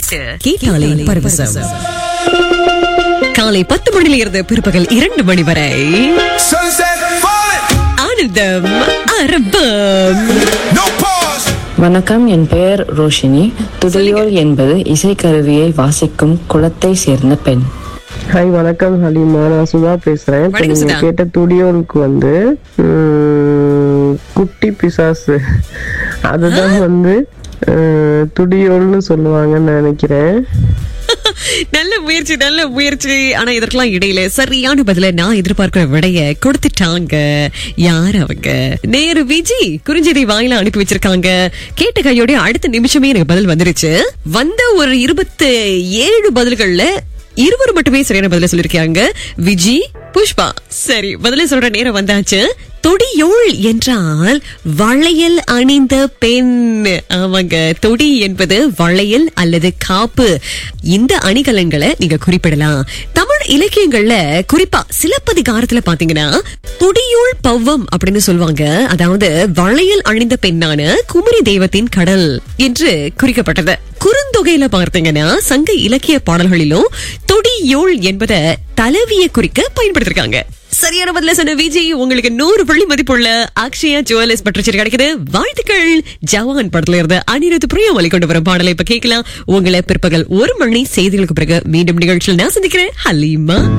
கேட்டாலே பரவசம் காலை பத்து மணியில இருந்து பிற்பகல் இரண்டு மணி வரை Sunset falling, ஆனந்தம் அரபம் no pause. வணக்கம் என் பெயர் ரோஷினி துடையோல் என்பது இசைக்கருவியை வாசிக்கும் குலத்தை சேர்ந்த பெண் ஹாய் வணக்கம் ஹலிமா நான் சுதா பேசுறேன் இப்ப வணக்கம் நீங்க சுதா. கேட்ட துடியோலுக்கு வந்து ம், குட்டி பிசாசு அதுதான் வந்து அஹ், துடியோல்னு சொல்லுவாங்கன்னு நினைக்கிறேன் நல்ல முயற்சி நல்ல முயற்சி ஆனா இதற்கெல்லாம் இடையில சரியான பதில நான் எதிர்பார்க்கிற விடைய கொடுத்துட்டாங்க யார் அவங்க நேரு விஜி குறிஞ்செய்தி வாயில அனுப்பி வச்சிருக்காங்க கேட்ட கையோட அடுத்த நிமிஷமே எனக்கு பதில் வந்துருச்சு வந்த ஒரு இருபத்து ஏழு பதில்கள்ல இருவர் மட்டுமே சரியான பதில சொல்லிருக்காங்க விஜி புஷ்பா சரி பதில சொல்ற நேரம் வந்தாச்சு தொடியோள் என்றால் வளையல் அணிந்த பெண் ஆமாங்க தொடி என்பது வளையல் அல்லது காப்பு இந்த அணிகலன்களை நீங்க குறிப்பிடலாம் தமிழ் இலக்கியங்கள்ல குறிப்பா சிலப்பதிகாரத்துல பாத்தீங்கன்னா துடியோள் பவ்வம் அப்படின்னு சொல்லுவாங்க அதாவது வளையல் அணிந்த பெண்ணான குமரி தெய்வத்தின் கடல் என்று குறிக்கப்பட்டது குறுந்தொகையில பார்த்தீங்கன்னா சங்க இலக்கிய பாடல்களிலும் தொடியோள் என்பதை தலைவிய குறிக்க பயன்படுத்திருக்காங்க சரியான பதில சொன்ன விஜய் உங்களுக்கு நூறு புள்ளி மதிப்புள்ள அக்ஷயா ஜுவல்லர்ஸ் பற்றுச்சீர் கிடைக்குது வாழ்த்துக்கள் ஜவான் படத்துல இருந்து அனிருத் பிரியாமலை கொண்டு வரும் பாடலை இப்ப கேட்கலாம் உங்களை பிற்பகல் ஒரு மணி செய்திகளுக்கு பிறகு மீண்டும் நிகழ்ச்சியில் நான் சந்திக்கிறேன் ஹலீமா